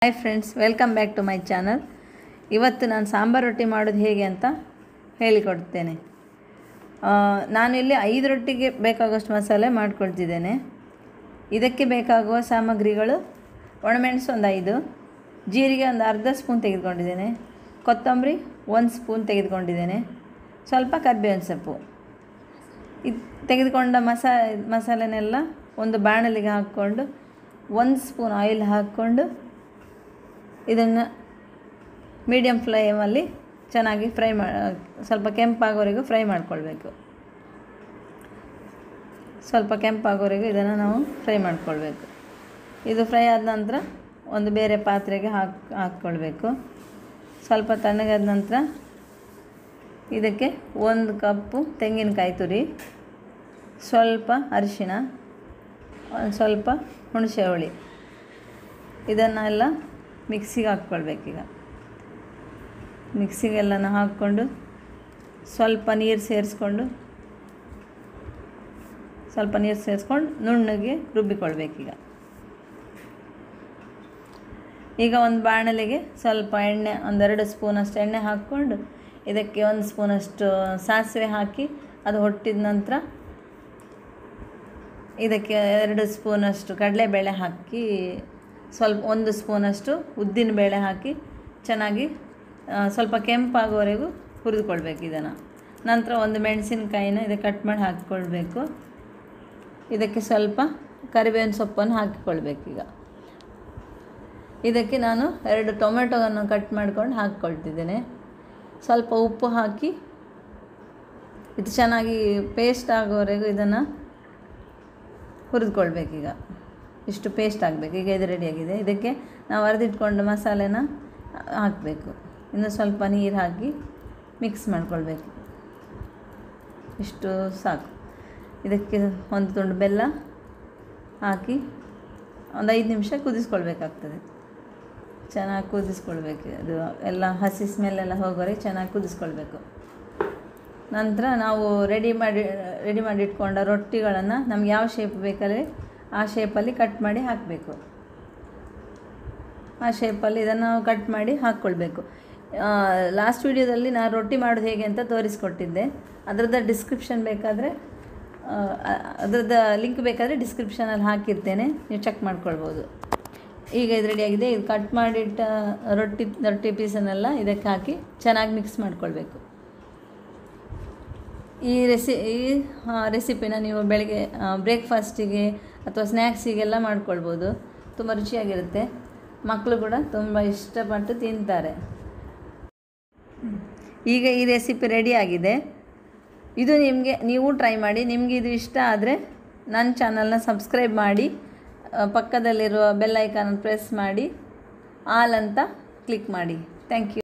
hi friends welcome back to my channel ಇವತ್ತು ನಾನು ಸಾಂಬಾರು ರೊಟ್ಟಿ ಮಾಡೋದು ಹೇಗೆ ಅಂತ ಹೇಳಿಕೊಡ್ತೇನೆ ಆ, ನಾನಿಲ್ಲಿ ಐದು ರೊಟ್ಟಿಗೆ ಬೇಕಾಗುವಷ್ಟು ಮಸಾಲೆ ಮಾಡ್ಕೊಳ್ತಿದ್ದೇನೆ ಇದಕ್ಕೆ ಬೇಕಾಗುವ ಸಾಮಗ್ರಿಗಳು ಒಣಮೆಣಸು ಒಂದು ಐದು ಜೀರಿಗೆ ಒಂದು ಅರ್ಧ ಸ್ಪೂನ್ ತೆಗೆದುಕೊಂಡಿದ್ದೇನೆ ಕೊತ್ತಂಬರಿ ಒಂದು ಸ್ಪೂನ್ ತೆಗೆದುಕೊಂಡಿದ್ದೇನೆ ಸ್ವಲ್ಪ ಕರ್ಬೇವಿನ ಸೊಪ್ಪು ಇದು ತೆಗೆದುಕೊಂಡ ಮಸಾ ಮಸಾಲೆನೆಲ್ಲ ಒಂದು ಬಾಣಲಿಗೆ ಹಾಕ್ಕೊಂಡು ಒಂದು ಸ್ಪೂನ್ ಆಯಿಲ್ ಹಾಕ್ಕೊಂಡು ಇದನ್ನು ಮೀಡಿಯಮ್ ಫ್ಲೇಮಲ್ಲಿ ಚೆನ್ನಾಗಿ ಫ್ರೈ ಮಾ ಸ್ವಲ್ಪ ಕೆಂಪಾಗೋವರೆಗೂ ಫ್ರೈ ಮಾಡ್ಕೊಳ್ಬೇಕು ಸ್ವಲ್ಪ ಕೆಂಪಾಗೋವರೆಗೂ ಇದನ್ನು ನಾವು ಫ್ರೈ ಮಾಡ್ಕೊಳ್ಬೇಕು ಇದು ಫ್ರೈ ಆದ ನಂತರ ಒಂದು ಬೇರೆ ಪಾತ್ರೆಗೆ ಹಾಕಿ ಹಾಕ್ಕೊಳ್ಬೇಕು ಸ್ವಲ್ಪ ತಣ್ಣಗಾದ ನಂತರ ಇದಕ್ಕೆ ಒಂದು ಕಪ್ಪು ತೆಂಗಿನಕಾಯಿ ತುರಿ ಸ್ವಲ್ಪ ಅರಿಶಿಣ ಒಂದು ಸ್ವಲ್ಪ ಹುಣಸೆ ಹುಳಿ ಇದನ್ನೆಲ್ಲ ಮಿಕ್ಸಿಗೆ ಹಾಕ್ಕೊಳ್ಬೇಕೀಗ ಮಿಕ್ಸಿಗೆಲ್ಲನ ಹಾಕ್ಕೊಂಡು ಸ್ವಲ್ಪ ನೀರು ಸೇರಿಸ್ಕೊಂಡು ಸ್ವಲ್ಪ ನೀರು ಸೇರಿಸ್ಕೊಂಡು ನುಣ್ಣಗೆ ರುಬ್ಬಿಕೊಳ್ಬೇಕೀಗ ಈಗ ಒಂದು ಬಾಣಲೆಗೆ ಸ್ವಲ್ಪ ಎಣ್ಣೆ ಒಂದೆರಡು ಸ್ಪೂನಷ್ಟು ಎಣ್ಣೆ ಹಾಕ್ಕೊಂಡು ಇದಕ್ಕೆ ಒಂದು ಸ್ಪೂನಷ್ಟು ಸಾಸಿವೆ ಹಾಕಿ ಅದು ಹೊಟ್ಟಿದ ನಂತರ ಇದಕ್ಕೆ ಎರಡು ಸ್ಪೂನಷ್ಟು ಕಡಲೆಬೇಳೆ ಹಾಕಿ ಸ್ವಲ್ಪ ಒಂದು ಸ್ಪೂನಷ್ಟು ಉದ್ದಿನ ಬೇಳೆ ಹಾಕಿ ಚೆನ್ನಾಗಿ ಆ, ಸ್ವಲ್ಪ ಕೆಂಪಾಗುವವರೆಗೂ ಹುರಿದುಕೊಳ್ಬೇಕು ಇದನ್ನು ನಂತರ ಒಂದು ಮೆಣಸಿನಕಾಯಿನ ಇದಕ್ಕೆ ಕಟ್ ಮಾಡಿ ಹಾಕಿಕೊಳ್ಬೇಕು ಇದಕ್ಕೆ ಸ್ವಲ್ಪ ಕರಿಬೇವಿನ ಸೊಪ್ಪನ್ನು ಹಾಕಿಕೊಳ್ಬೇಕೀಗ ಇದಕ್ಕೆ ನಾನು ಎರಡು ಟೊಮೆಟೊವನ್ನು ಕಟ್ ಮಾಡ್ಕೊಂಡು ಹಾಕ್ಕೊಳ್ತಿದ್ದೇನೆ ಸ್ವಲ್ಪ ಉಪ್ಪು ಹಾಕಿ ಇದು ಚೆನ್ನಾಗಿ ಪೇಸ್ಟ್ ಆಗೋವರೆಗೂ ಇದನ್ನು ಹುರಿದುಕೊಳ್ಬೇಕೀಗ ಇಷ್ಟು ಪೇಸ್ಟ್ ಆಗಬೇಕು ಈಗ ಇದು ರೆಡಿಯಾಗಿದೆ ಇದಕ್ಕೆ ನಾವು ಅರೆದಿಟ್ಕೊಂಡ ಮಸಾಲೆನ ಹಾಕಬೇಕು ಇನ್ನು ಸ್ವಲ್ಪ ನೀರು ಹಾಕಿ ಮಿಕ್ಸ್ ಮಾಡ್ಕೊಳ್ಬೇಕು ಇಷ್ಟು ಸಾಕು ಇದಕ್ಕೆ ಒಂದು ತುಂಡು ಬೆಲ್ಲ ಹಾಕಿ ಒಂದು ಐದು ನಿಮಿಷ ಕುದಿಸ್ಕೊಳ್ಬೇಕಾಗ್ತದೆ ಚೆನ್ನಾಗಿ ಕುದಿಸ್ಕೊಳ್ಬೇಕು ಅದು ಎಲ್ಲ ಹಸಿ ಸ್ಮೆಲ್ಲೆಲ್ಲ ಹೋಗೋವರೆಗೆ ಚೆನ್ನಾಗಿ ಕುದಿಸ್ಕೊಳ್ಬೇಕು ನಂತರ ನಾವು ರೆಡಿ ಮಾಡಿ ರೆಡಿ ಮಾಡಿ ಇಟ್ಕೊಂಡ ರೊಟ್ಟಿಗಳನ್ನು ನಮ್ಗೆ ಯಾವ ಶೇಪ್ ಬೇಕಾದ್ರೆ ಆ ಶೇಪಲ್ಲಿ ಕಟ್ ಮಾಡಿ ಹಾಕಬೇಕು ಆ ಶೇಪಲ್ಲಿ ಇದನ್ನು ನಾವು ಕಟ್ ಮಾಡಿ ಹಾಕ್ಕೊಳ್ಬೇಕು ಲಾಸ್ಟ್ ವಿಡಿಯೋದಲ್ಲಿ ನಾನು ರೊಟ್ಟಿ ಮಾಡೋದು ಹೇಗೆ ಅಂತ ತೋರಿಸ್ಕೊಟ್ಟಿದ್ದೆ ಅದರದ್ದು ಡಿಸ್ಕ್ರಿಪ್ಷನ್ ಬೇಕಾದರೆ ಅದರದ್ದು ಲಿಂಕ್ ಬೇಕಾದರೆ ಡಿಸ್ಕ್ರಿಪ್ಷನಲ್ಲಿ ಹಾಕಿರ್ತೇನೆ ನೀವು ಚೆಕ್ ಮಾಡ್ಕೊಳ್ಬೋದು ಈಗ ಇದು ರೆಡಿಯಾಗಿದೆ ಇದು ಕಟ್ ಮಾಡಿಟ್ಟ ರೊಟ್ಟಿ ರೊಟ್ಟಿ ಪೀಸನ್ನೆಲ್ಲ ಇದಕ್ಕೆ ಹಾಕಿ ಚೆನ್ನಾಗಿ ಮಿಕ್ಸ್ ಮಾಡ್ಕೊಳ್ಬೇಕು ಈ ರೆಸಿ ಈ ರೆಸಿಪಿನ ನೀವು ಬೆಳಗ್ಗೆ ಬ್ರೇಕ್ಫಾಸ್ಟಿಗೆ ಅಥವಾ ಸ್ನ್ಯಾಕ್ಸಿಗೆಲ್ಲ ಮಾಡ್ಕೊಳ್ಬೋದು ತುಂಬ ರುಚಿಯಾಗಿರುತ್ತೆ ಮಕ್ಕಳು ಕೂಡ ತುಂಬ ಇಷ್ಟಪಟ್ಟು ತಿಂತಾರೆ ಈಗ ಈ ರೆಸಿಪಿ ರೆಡಿಯಾಗಿದೆ ಇದು ನಿಮಗೆ ನೀವು ಟ್ರೈ ಮಾಡಿ ನಿಮಗೆ ಇದು ಇಷ್ಟ ಆದರೆ ನನ್ನ ಚಾನಲ್ನ ಸಬ್ಸ್ಕ್ರೈಬ್ ಮಾಡಿ ಆ, ಪಕ್ಕದಲ್ಲಿರುವ ಬೆಲ್ ಐಕಾನ್ ಪ್ರೆಸ್ ಮಾಡಿ ಆಲ್ ಅಂತ ಕ್ಲಿಕ್ ಮಾಡಿ ಥ್ಯಾಂಕ್ ಯು